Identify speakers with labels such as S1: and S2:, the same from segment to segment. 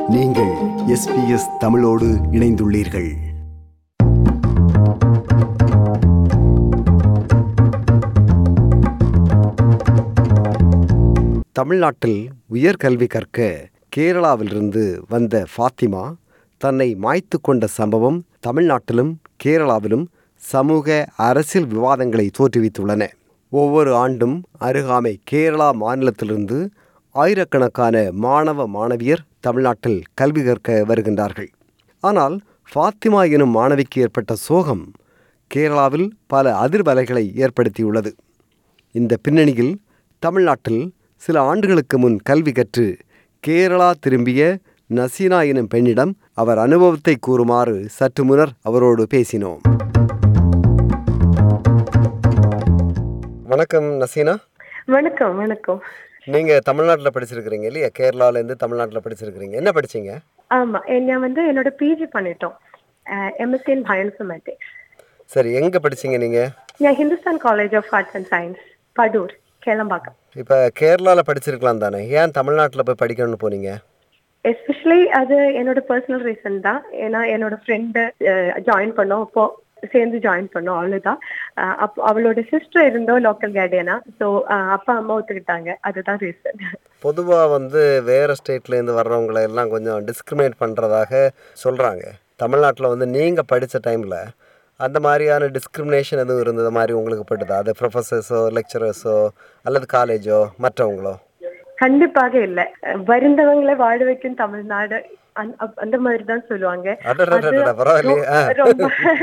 S1: நீங்கள் எஸ்பிஎஸ் தமிழோடு இணைந்துள்ளீர்கள் தமிழ்நாட்டில் உயர்கல்வி கற்க கேரளாவிலிருந்து வந்த ஃபாத்திமா தன்னை மாய்த்து கொண்ட சம்பவம் தமிழ்நாட்டிலும் கேரளாவிலும் சமூக அரசியல் விவாதங்களை தோற்றுவித்துள்ளன ஒவ்வொரு ஆண்டும் அருகாமை கேரளா மாநிலத்திலிருந்து ஆயிரக்கணக்கான மாணவ மாணவியர் தமிழ்நாட்டில் கல்வி கற்க வருகின்றார்கள் ஆனால் ஃபாத்திமா எனும் மாணவிக்கு ஏற்பட்ட சோகம் கேரளாவில் பல அதிர்வலைகளை ஏற்படுத்தியுள்ளது இந்த பின்னணியில் தமிழ்நாட்டில் சில ஆண்டுகளுக்கு முன் கல்வி கற்று கேரளா திரும்பிய நசீனா எனும் பெண்ணிடம் அவர் அனுபவத்தை கூறுமாறு சற்று முன்னர் அவரோடு பேசினோம் வணக்கம் நசீனா
S2: வணக்கம் வணக்கம்
S1: நீங்க தமிழ்நாட்டில் படிச்சிருக்கிறீங்க இல்லையா கேரளால இருந்து தமிழ்நாட்டில் படிச்சிருக்கிறீங்க என்ன படிச்சீங்க
S2: ஆமா எ- நான் வந்து என்னோட பிஜி பண்ணிட்டோம் எம்எஸ்சி இன் பயோஇன்ஃபர்மேட்டிக்ஸ்
S1: சரி எங்க படிச்சீங்க நீங்க
S2: நான் Hindustan college of arts and science Padur Kelambakkam
S1: இப்ப கேரளால படிச்சிருக்கலாம் தானே ஏன் தமிழ்நாட்டில் போய் படிக்கணும்னு போனீங்க
S2: எஸ்பெஷலி அது என்னோட பர்சனல் ரீசன் தான் ஏன்னா என்னோட ஃப்ரெண்டு ஜாயின் பண்ணோம் அப்போ சேர்ந்து ஜாயின் பண்ணோம் அவ்வளோதான் அப்போ அவளோட சிஸ்டர் இருந்தோ லோக்கல் கைடியனா ஸோ அப்பா அம்மா ஒத்துக்கிட்டாங்க அதுதான் ரீசன்
S1: பொதுவா வந்து வேற ஸ்டேட்ல இருந்து வர்றவங்களை எல்லாம் கொஞ்சம் டிஸ்கிரிமினேட் பண்றதாக சொல்றாங்க தமிழ்நாட்டில் வந்து நீங்க படிச்ச டைம்ல அந்த மாதிரியான டிஸ்கிரிமினேஷன் எதுவும் இருந்தது மாதிரி உங்களுக்கு பட்டுதா அது ப்ரொஃபஸர்ஸோ லெக்சரர்ஸோ அல்லது காலேஜோ மற்றவங்களோ
S2: கண்டிப்பாக இல்ல வருந்தவங்களை வாழ வைக்கும் தமிழ்நாடு அந்த அப்- அந்த மாதிரி தான் சொல்லுவாங்க
S1: அடடடடட,
S2: அது
S1: பரவாயில்லையே ஆ.
S2: ரொம்ப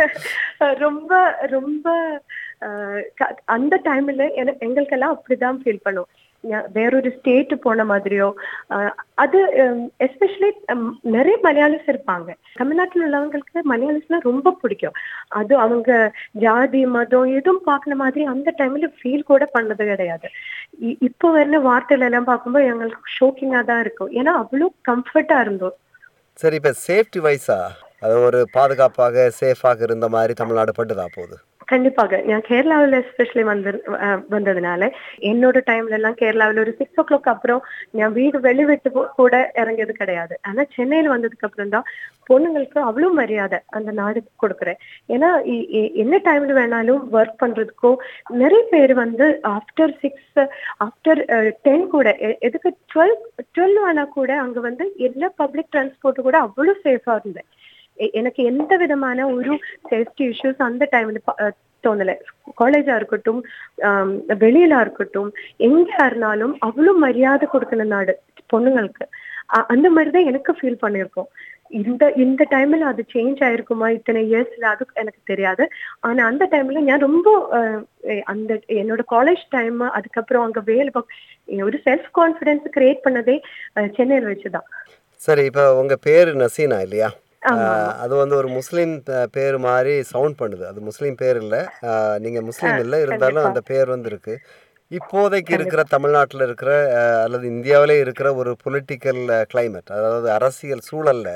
S2: ரொம்ப ரொம்ப அஹ், க- அந்த டைம்ல என- எங்களுக்கெல்லாம் அப்படிதான் ஃபீல் பண்ணும் ஞா- வேறொரு ஸ்டேட் போன மாதிரியோ அஹ், அது எஸ்பெஷலி நிறைய மலையாளிஸ் இருப்பாங்க தமிழ்நாட்டில் உள்ளவங்களுக்கு மலையாளிஸ்னா ரொம்ப பிடிக்கும் அது அவங்க ஜாதி மதம் எதுவும் பார்க்குற மாதிரி அந்த டைம்ல ஃபீல் கூட பண்ணது கிடையாது இ- இப்போ வர வார்த்தையில எல்லாம் பார்க்கும்போது எங்களுக்கு ஷோக்கிங்கா தான் இருக்கும் ஏன்னா அவ்வளோ கம்ஃபர்ட்டா இருந்தோம்
S1: சரி இப்போ சேஃப்டி வைஸா அது ஒரு பாதுகாப்பாக சேஃபாக இருந்த மாதிரி தமிழ்நாடு பட்டுதா போகுது
S2: கண்டிப்பாக நான் கேரளாவில் எஸ்பெஷலி வந்து அஹ், வந்ததுனால என்னோட டைம்ல எல்லாம் கேரளாவில் ஒரு சிக்ஸ் ஓ கிளாக் அப்புறம் நான் வீடு வெளிவிட்டு போ- கூட இறங்கியது கிடையாது ஆனா சென்னையில் வந்ததுக்கு அப்புறம் தான் பொண்ணுங்களுக்கு அவ்வளோ மரியாதை அந்த நாடு கொடுக்குறேன் ஏன்னா இ- இ- என்ன டைம்ல வேணாலும் ஒர்க் பண்றதுக்கோ நிறைய பேர் வந்து ஆஃப்டர் சிக்ஸ் ஆஃப்டர் டென் கூட எ- எதுக்கு டுவெல் டுவெல் ஆனா கூட அங்க வந்து எல்லா பப்ளிக் டிரான்ஸ்போர்ட் கூட அவ்வளோ சேஃபா இருந்தேன் எ- எனக்கு எந்த விதமான ஒரு சேஃப்டி இஷ்யூஸ் அந்த டைம்ல தோணல காலேஜா இருக்கட்டும் ஆம், வெளியில இருக்கட்டும் எங்க இருந்தாலும் அவ்வளவு மரியாதை கொடுக்கணும் நாடு பொண்ணுங்களுக்கு அ- அந்த மாதிரிதான் எனக்கு ஃபீல் பண்ணியிருக்கோம் இந்த இந்த டைம்ல அது சேஞ்ச் ஆயிருக்குமா இத்தனை இயர்ஸ்ல அது எனக்கு தெரியாது ஆனா அந்த டைம்ல நான் ரொம்ப அஹ், எ- அந்த என்னோட காலேஜ் டைம் அதுக்கப்புறம் அங்க வேலை பார்க்க ஒரு செல்ஃப் கான்பிடன்ஸ் கிரியேட் பண்ணதே அஹ், சென்னையில வச்சுதான்
S1: சரி இப்போ உங்க பேர் நசீனா இல்லையா
S2: ஆமா,
S1: ஆஹ், அது வந்து ஒரு முஸ்லீம் பே- பேர் மாதிரி சவுண்ட் பண்ணுது அது முஸ்லீம் பேர் இல்லை நீங்க முஸ்லீம் இல்லை இருந்தாலும்
S2: கண்டிப்பா.
S1: அந்த பேர் வந்து இருக்கு இப்போதைக்கு இருக்கிற தமிழ்நாட்டில் இருக்கிற ஆஹ், அல்லது இந்தியாவிலே இருக்கிற ஒரு பொலிட்டிக்கல் climate அதாவது அரசியல் சூழல்ல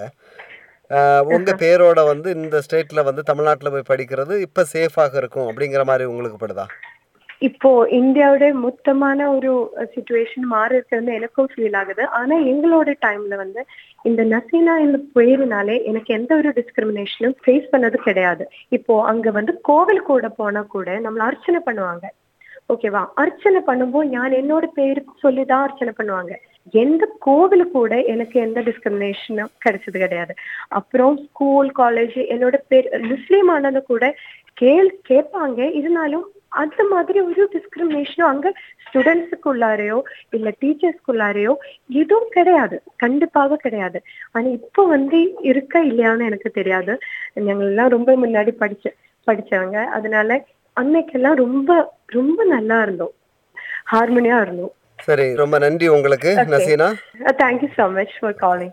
S1: ஆஹ், உங்க பேரோட வந்து இந்த ஸ்டேட்ல வந்து தமிழ்நாட்டில் போய் படிக்கிறது இப்போ சேஃபாக இருக்கும் அப்படிங்கிற மாதிரி உங்களுக்கு படுதா
S2: இப்போ இந்தியாவோட மொத்தமான ஒரு சுச்சுவேஷன் மாறி இருக்கிறது எனக்கும் ஃபீல் ஆகுது ஆனா எங்களோட டைம்ல வந்து இந்த நசீனா இந்த பேருனாலே எனக்கு எந்த ஒரு டிஸ்கிரிமினேஷனும் ஃபேஸ் பண்ணது கிடையாது இப்போ அங்க வந்து கோவில் கூட போனா கூட நம்மள அர்ச்சனை பண்ணுவாங்க ஓகேவா அர்ச்சனை பண்ணும்போது நான் என்னோட பேரு சொல்லிதான் அர்ச்சனை பண்ணுவாங்க எந்த கோவில் கூட எனக்கு எந்த டிஸ்கிரிமினேஷனும் கிடைச்சது கிடையாது அப்புறம் ஸ்கூல் காலேஜ் என்னோட பேர் முஸ்லீம் ஆனது கூட கேள் கேட்பாங்க இருந்தாலும் அந்த மாதிரி ஒரு டிஸ்கிரிமினேஷனும் அங்க ஸ்டூடெண்ட்ஸுக்குள்ளாரையோ இல்ல டீச்சர்ஸ்க்குள்ளாரையோ எதுவும் கிடையாது கண்டிப்பாக கிடையாது ஆனா இப்போ வந்து இருக்க இல்லையான்னு எனக்கு தெரியாது நாங்கள் எல்லாம் ரொம்ப முன்னாடி படிச்ச படிச்சவங்க அதனால அன்னைக்கெல்லாம் ரொம்ப ரொம்ப நல்லா இருந்தோம் ஹார்மோனியா இருந்தோம்
S1: சரி ரொம்ப நன்றி உங்களுக்கு
S2: Okay.
S1: Naseena
S2: thank you so much for calling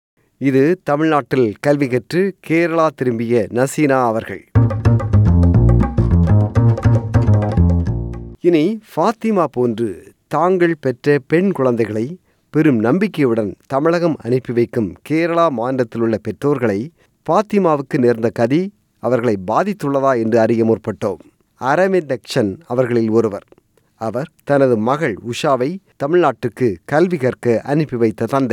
S1: இது தமிழ்நாட்டில் கல்வி கற்று கேரளா திரும்பிய நசீனா அவர்கள் இனி ஃபாத்திமா போன்று தாங்கள் பெற்ற பெண் குழந்தைகளை பெரும் நம்பிக்கையுடன் தமிழகம் அனுப்பி வைக்கும் கேரளா மாநிலத்தில் உள்ள பெற்றோர்களை ஃபாத்திமாவுக்கு நேர்ந்த கதி அவர்களை பாதித்துள்ளதா என்று அறிய முற்பட்டோம் அரவிந்த் தக்ஷன் அவர்களில் ஒருவர் அவர் தனது மகள் உஷாவை தமிழ்நாட்டுக்கு கல்வி கற்க அனுப்பி வைத்த தந்தை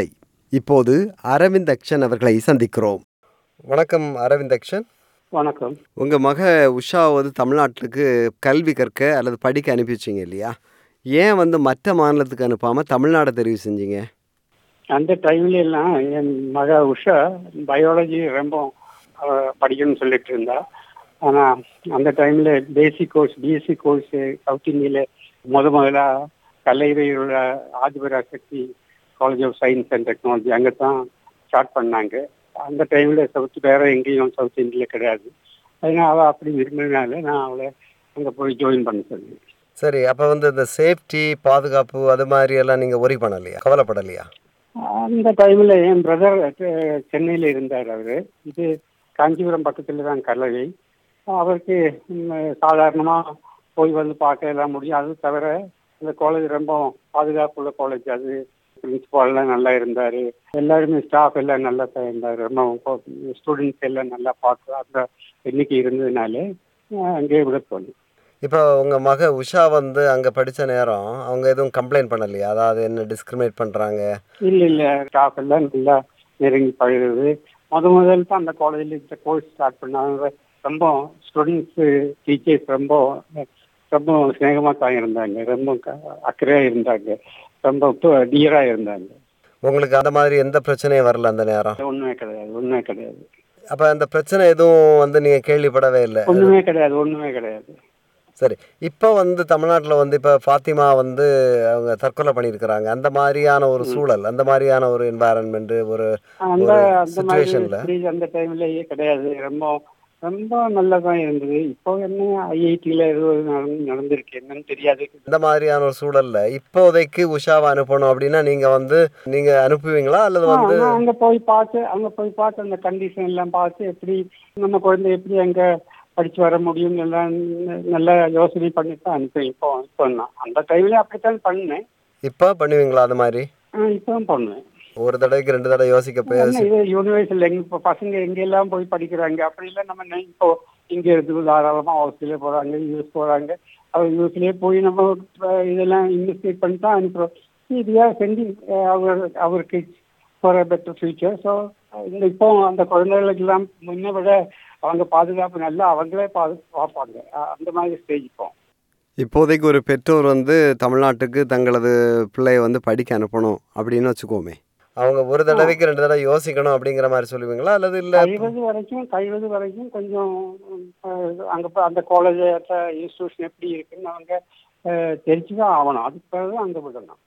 S1: இப்போது அரவிந்த் அக்ஷன் அவர்களை சந்திக்கிறோம் வணக்கம் அரவிந்த் அக்ஷன்
S3: வணக்கம்
S1: உங்கள் மக உஷா வந்து தமிழ்நாட்டுக்கு கல்வி கற்க அல்லது படிக்க அனுப்பி வச்சிங்க இல்லையா ஏன் வந்து மற்ற மாநிலத்துக்கு அனுப்பாமல் தமிழ்நாடை தெரிவு செஞ்சீங்க
S3: அந்த டைம்ல எல்லாம் என் மக உஷா பயாலஜி ரொம்ப அவ படிக்கணும்னு சொல்லிட்டு இருந்தா ஆனா அந்த டைம்ல basic course BSc course south இந்தியில முத முதலா கல்லூரியில் உள்ள Adiparasakthi college of science and technology அங்கே தான் ஸ்டார்ட் பண்ணாங்க அந்த டைம்ல சவுத் வேற எங்கேயும் சவுத் இந்தியில கிடையாது அதனால அவள் அப்படி விரும்பினால நான் அவளை அங்கே போய் ஜாயின் பண்ண சொன்னேன்
S1: சரி அப்போ வந்து இந்த சேஃப்டி பாதுகாப்பு அது மாதிரி எல்லாம் நீங்கள் ஒரி பண்ணலையா கவலைப்படலையா
S3: அந்த டைம்ல என் பிரதர் சென்னையில இருந்தார் அவரு இது காஞ்சிபுரம் பக்கத்துல தான் கல்லறை அவருக்கு ம், சாதாரணமா போய் வந்து பார்க்க எல்லாம் முடியும் அது தவிர இந்த காலேஜ் ரொம்ப பாதுகாப்புள்ள காலேஜ் அது பிரின்சிபால் எல்லாம் நல்லா இருந்தாரு எல்லாருமே ஸ்டாஃப் எல்லாம் நல்லா தான் இருந்தாரு ரொம்ப ஸ்டூடெண்ட்ஸ் எல்லாம் நல்லா பார்த்து அந்த எண்ணிக்கை இருந்ததுனால அஹ், அங்கேயே விட தோணும்
S1: இப்போ உங்கள் மக உஷா வந்து அங்கே படித்த நேரம் அவங்க எதுவும் கம்ப்ளைண்ட் பண்ணலையா அதாவது என்ன டிஸ்கிரிமினேட் பண்ணுறாங்க
S3: இல்ல இல்ல ஸ்டாஃப் எல்லாம் நல்லா நெருங்கி பழகுது முத முதல் தான் அந்த காலேஜில் இந்த கோர்ஸ் ஸ்டார்ட் பண்ணாங்க ரொம்ப ஸ்டூடெண்ட்ஸ் டீச்சர்ஸ் ரொம்ப ரொம்ப ஸ்நேகமா தான் இருந்தாங்க ரொம்ப க- அக்கறையா இருந்தாங்க ரொம்ப டியரா இருந்தாங்க
S1: உங்களுக்கு அந்த மாதிரி எந்த பிரச்சனையும் வரல அந்த நேரம்
S3: ஒண்ணுமே கிடையாது ஒண்ணுமே கிடையாது
S1: அப்போ அந்த பிரச்சனை எதுவும் வந்து நீங்கள் கேள்விப்படவே இல்லை
S3: ஒண்ணுமே கிடையாது ஒண்ணுமே கிடையாது
S1: சரி இப்போ வந்து தமிழ்நாட்டில் வந்து இப்போ ஃபாத்திமா வந்து அவங்க தற்கொலை பண்ணியிருக்கிறாங்க அந்த மாதிரியான ஒரு சூழல் அந்த மாதிரியான ஒரு என்வாரன்மெண்ட் ஒரு
S3: அந்த
S1: ஒரு
S3: அந்த மாதிரி
S1: situationல?
S3: stage அந்த டைம்லயே கிடையாது ரொம்ப ரொம்ப நல்லதான் இருந்தது இப்போ என்ன ஐஐடியில ஏதோ நடந்து- நடந்திருக்கு என்னன்னு தெரியாது
S1: இந்த மாதிரியான ஒரு சூழல்ல இப்போதைக்கு உஷாவை அனுப்பணும் அப்படின்னா நீங்க வந்து நீங்க அனுப்புவீங்களா அல்லது வந்து
S3: ஆ, அங்க போய் பார்த்து அங்க போய் பார்த்து அந்த கண்டிஷன் எல்லாம் பார்த்து எப்படி நம்ம குழந்தை எப்படி அங்க படிச்சு வர முடியும் எல்லாம் ந- நல்லா யோசனை பண்ணி தான் அனுப்பேன் இப்போ இப்போ நான் அந்த டைம்ல அப்படித்தான் பண்ணேன்
S1: இப்போ பண்ணுவீங்களா அது மாதிரி
S3: ஆ, இப்பவும் பண்ணுவேன்
S1: ஒரு தடவைக்கு ரெண்டு தடவை யோசிக்க போய்
S3: என்ன இது யூனிவர்சிட்டியில் எங்க இப்போ பசங்க எங்கெல்லாம் போய் படிக்கிறாங்க அப்படி இல்லை நம்ம நெ- இப்போ இங்க இருந்து தாராளமா ஆஸ்திரேலியா போறாங்க யூஎஸ் போறாங்க அவர் யூஎஸ்லயே போய் நம்ம அஹ், இதெல்லாம் இன்வெஸ்டிகேட் பண்ணி தான் அனுப்புறோம் இது are sending our our kids for a better future so இந்த இப்போ அந்த குழந்தைகளுக்கு எல்லாம் முன்ன விட அவங்க பாதுகாப்பு நல்லா அவங்களே பாது பார்ப்பாங்க அஹ், அந்த மாதிரி ஸ்டேஜ் இப்போ
S1: இப்போதைக்கு ஒரு பெற்றோர் வந்து தமிழ்நாட்டுக்கு தங்களது பிள்ளைய வந்து படிக்க அனுப்பணும் அப்படின்னு வச்சுக்கோமே அவங்க ஒரு தடவைக்கு ரெண்டு தடவை யோசிக்கணும் அப்படிங்கிற மாதிரி சொல்லுவீங்களா அல்லது இல்ல
S3: கழிவது வரைக்கும் கழிவது வரைக்கும் கொஞ்சம் அஹ், அங்க போ- அந்த காலேஜ் இன்ஸ்டியூஷன் எப்படி இருக்குன்னு அவங்க அஹ், தெரிஞ்சுதான் ஆகணும் அதுக்கு பிறகு அங்க விடணும்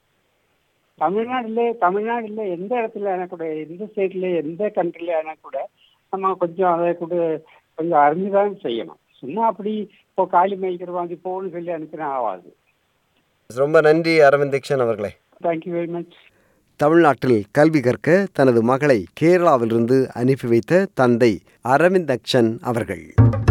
S3: தமிழ்நாடுல தமிழ்நாடுல எந்த இடத்துல ஆனா கூட எந்த ஸ்டேட்ல எந்த கண்ட்ரில ஆனா கூட நம்ம கொஞ்சம் அதை கூட கொஞ்சம் அறிஞ்சுதான் செய்யணும் சும்மா அப்படி இப்போ காலி மேய்க்கிற மாதிரி போன்னு சொல்லி அனுப்பினா ஆகாது
S1: ரொம்ப நன்றி அரவிந்த் தீக்ஷன் அவர்களே
S3: தேங்க்யூ வெரி மச்
S1: தமிழ்நாட்டில் கல்வி கற்க தனது மகளை கேரளாவிலிருந்து அனுப்பி வைத்த தந்தை அரவிந்த் அக்ஷன் அவர்கள்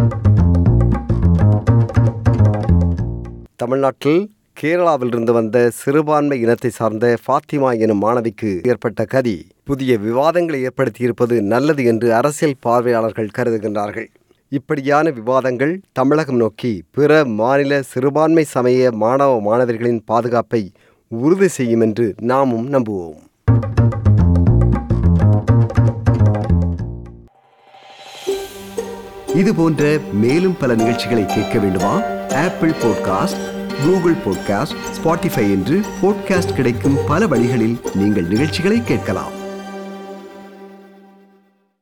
S1: தமிழ்நாட்டில் கேரளாவிலிருந்து வந்த சிறுபான்மை இனத்தை சார்ந்த ஃபாத்திமா எனும் மாணவிக்கு ஏற்பட்ட கதி புதிய விவாதங்களை ஏற்படுத்தியிருப்பது நல்லது என்று அரசியல் பார்வையாளர்கள் கருதுகின்றார்கள் இப்படியான விவாதங்கள் தமிழகம் நோக்கி பிற மாநில சிறுபான்மை சமய மாணவ மாணவர்களின் பாதுகாப்பை உறுதி செய்யும் என்று நாமும் நம்புவோம் இது போன்ற மேலும் பல நிகழ்ச்சிகளை கேட்க வேண்டுமா Apple podcast Google podcast Spotify என்று பாட்காஸ்ட் கிடைக்கும் பல வழிகளில் நீங்கள் நிகழ்ச்சிகளை கேட்கலாம்